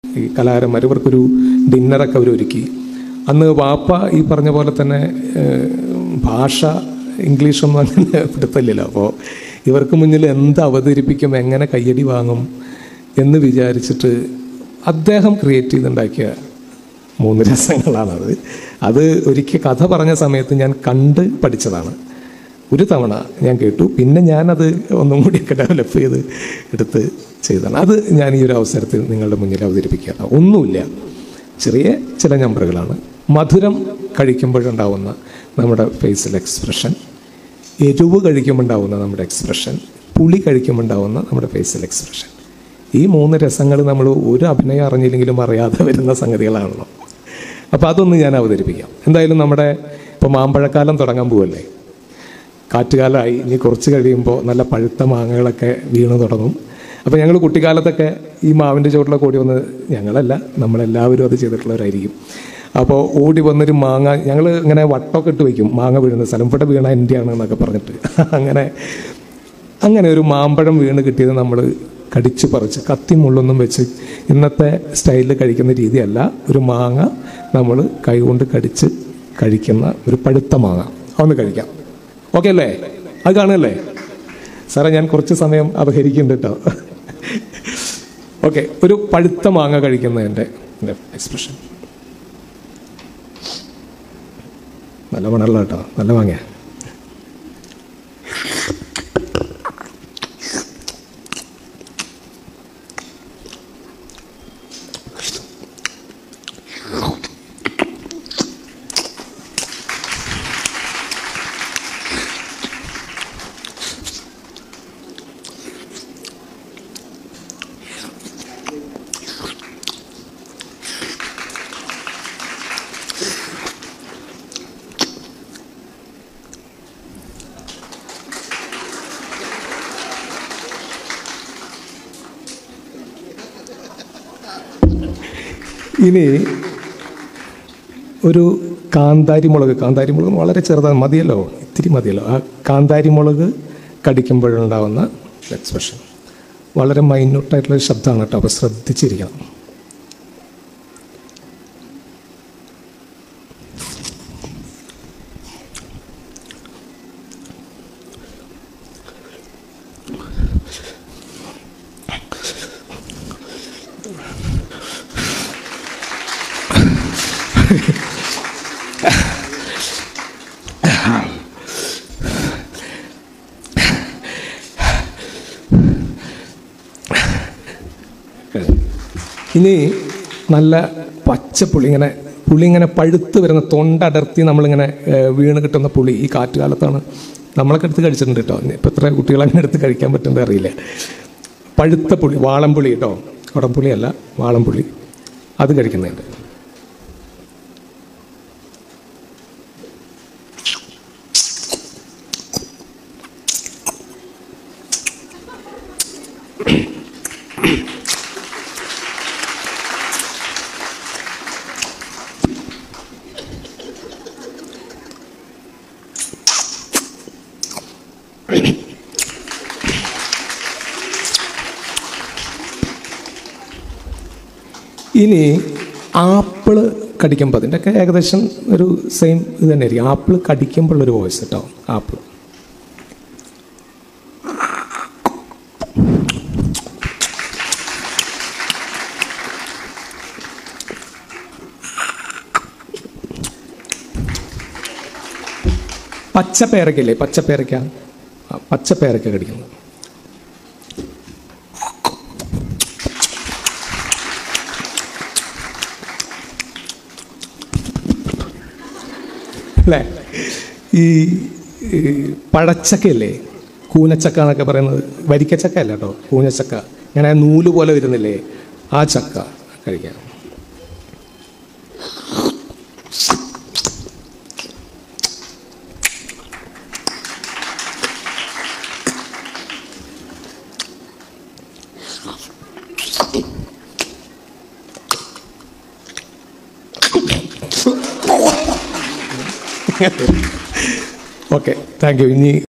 ഈ കലാകാരന്മാർ ഇവർക്കൊരു ഡിന്നറൊക്കെ അവർ ഒരുക്കി അന്ന് വാപ്പ ഈ പറഞ്ഞ പോലെ തന്നെ ഏഹ്, ഭാഷ ഇംഗ്ലീഷൊന്നും അങ്ങനെ പിടുത്തമില്ലല്ലോ അപ്പോൾ ഇവർക്ക് മുന്നിൽ എന്ത് അവതരിപ്പിക്കും എങ്ങനെ കയ്യടി വാങ്ങും എന്ന് വിചാരിച്ചിട്ട് അദ്ദേഹം ക്രിയേറ്റ് ചെയ്തുണ്ടാക്കിയ മൂന്ന് രസങ്ങളാണത് അത് ഒരിക്കൽ കഥ പറഞ്ഞ സമയത്ത് ഞാൻ കണ്ട് പഠിച്ചതാണ് ഒരു തവണ ഞാൻ കേട്ടു പിന്നെ ഞാനത് ഒന്നും കൂടിയൊക്കെ ഡെവലപ്പ് ചെയ്ത് എടുത്ത് ചെയ്തതാണ് അത് ഞാൻ ഈ ഒരു അവസരത്തിൽ നിങ്ങളുടെ മുന്നിൽ അവതരിപ്പിക്കുകയാണ് ഒന്നുമില്ല ചെറിയ ചില നമ്പറുകളാണ് മധുരം കഴിക്കുമ്പോഴുണ്ടാവുന്ന നമ്മുടെ ഫേസിൽ എക്സ്പ്രഷൻ എരിവ് കഴിക്കുമ്പോണ്ടാവുന്ന നമ്മുടെ എക്സ്പ്രഷൻ പുളി കഴിക്കുമ്പോണ്ടാവുന്ന നമ്മുടെ ഫേസിൽ എക്സ്പ്രഷൻ ഈ മൂന്ന് രസങ്ങൾ നമ്മൾ ഒരു അഭിനയം അറിഞ്ഞില്ലെങ്കിലും അറിയാതെ വരുന്ന സംഗതികളാണല്ലോ അപ്പോൾ അതൊന്ന് ഞാൻ അവതരിപ്പിക്കാം എന്തായാലും നമ്മുടെ ഇപ്പോൾ മാമ്പഴക്കാലം തുടങ്ങാൻ പോവല്ലേ കാറ്റുകാലമായി ഇനി കുറച്ച് കഴിയുമ്പോൾ നല്ല പഴുത്ത മാങ്ങകളൊക്കെ വീണ് തുടങ്ങും അപ്പോൾ ഞങ്ങൾ കുട്ടിക്കാലത്തൊക്കെ ഈ മാവിൻ്റെ ചുവട്ടിലൊക്കെ ഓടി വന്ന് ഞങ്ങളല്ല നമ്മളെല്ലാവരും അത് ചെയ്തിട്ടുള്ളവരായിരിക്കും അപ്പോൾ ഓടി വന്നൊരു മാങ്ങ ഞങ്ങൾ ഇങ്ങനെ വട്ടമൊക്കെ ഇട്ട് വയ്ക്കും മാങ്ങ വീഴുന്ന സ്ഥലം ഇവിടെ വീണ എൻ്റെയാണ് എന്നൊക്കെ പറഞ്ഞിട്ട് അങ്ങനെ അങ്ങനെ ഒരു മാമ്പഴം വീണ് കിട്ടിയത് നമ്മൾ കടിച്ചു പറിച്ച് കത്തി മുള്ളൊന്നും വെച്ച് ഇന്നത്തെ സ്റ്റൈലിൽ കഴിക്കുന്ന രീതിയല്ല ഒരു മാങ്ങ നമ്മൾ കൈകൊണ്ട് കടിച്ച് കഴിക്കുന്ന ഒരു പഴുത്ത മാങ്ങ അതൊന്ന് കഴിക്കാം ഓക്കെ അല്ലേ അത് കാണുമല്ലേ സാറേ ഞാൻ കുറച്ച് സമയം അപഹരിക്കുന്നുണ്ട് കേട്ടോ ഓക്കെ ഒരു പഴുത്ത മാങ്ങ കഴിക്കുന്നതിൻ്റെ എക്സ്പ്രഷൻ നല്ല മണമുള്ള കേട്ടോ നല്ല മാങ്ങ ഇനി ഒരു കാന്താരി മുളക് കാന്താരി മുളക് വളരെ ചെറുതാണ് മതിയല്ലോ ഇത്തിരി മതിയല്ലോ ആ കാന്താരി മുളക് കടിക്കുമ്പോഴുണ്ടാവുന്ന എക്സ്പ്രഷൻ വളരെ മൈന്യൂട്ടായിട്ടുള്ള ഒരു ശബ്ദമാണ് കേട്ടോ അപ്പോൾ ശ്രദ്ധിച്ചിരിക്കണം ഇനി നല്ല പച്ച പുളി ഇങ്ങനെ പുളി ഇങ്ങനെ പഴുത്ത് വരുന്ന തൊണ്ടടർത്തി നമ്മളിങ്ങനെ ഏഹ്, വീണ് കിട്ടുന്ന പുളി ഈ കാറ്റുകാലത്താണ് നമ്മളൊക്കെ എടുത്ത് കഴിച്ചിട്ടുണ്ട് കേട്ടോ ഇപ്പം എത്ര കുട്ടികൾ അങ്ങനെ എടുത്ത് കഴിക്കാൻ പറ്റുന്നത് അറിയില്ല പഴുത്ത പുളി വാളംപുളി കേട്ടോ കുടംപുളിയല്ല വാളംപുളി അത് കഴിക്കുന്നുണ്ട് ഇനി ആപ്പിള് കടിക്കുമ്പോൾ അതിൻ്റെയൊക്കെ ഏകദേശം ഒരു സെയിം ഇത് തന്നെ ആയിരിക്കും ആപ്പിള് കടിക്കുമ്പോഴുള്ളൊരു വോയിസ് കേട്ടോ ആപ്പിൾ പച്ചപ്പേരക്കയില്ലേ പച്ചപ്പേരക്ക ആ, പച്ചപ്പേരക്ക കടിക്കുന്നത് അല്ലേ ഈ ഈ പഴച്ചക്കയല്ലേ കൂനച്ചക്ക എന്നൊക്കെ പറയുന്നത് വരിക്കച്ചക്ക അല്ല കേട്ടോ കൂനച്ചക്ക ഇങ്ങനെ നൂല് പോലെ വരുന്നില്ലേ ആ ചക്ക കഴിക്കാം ഓക്കെ താങ്ക് യു ഇനി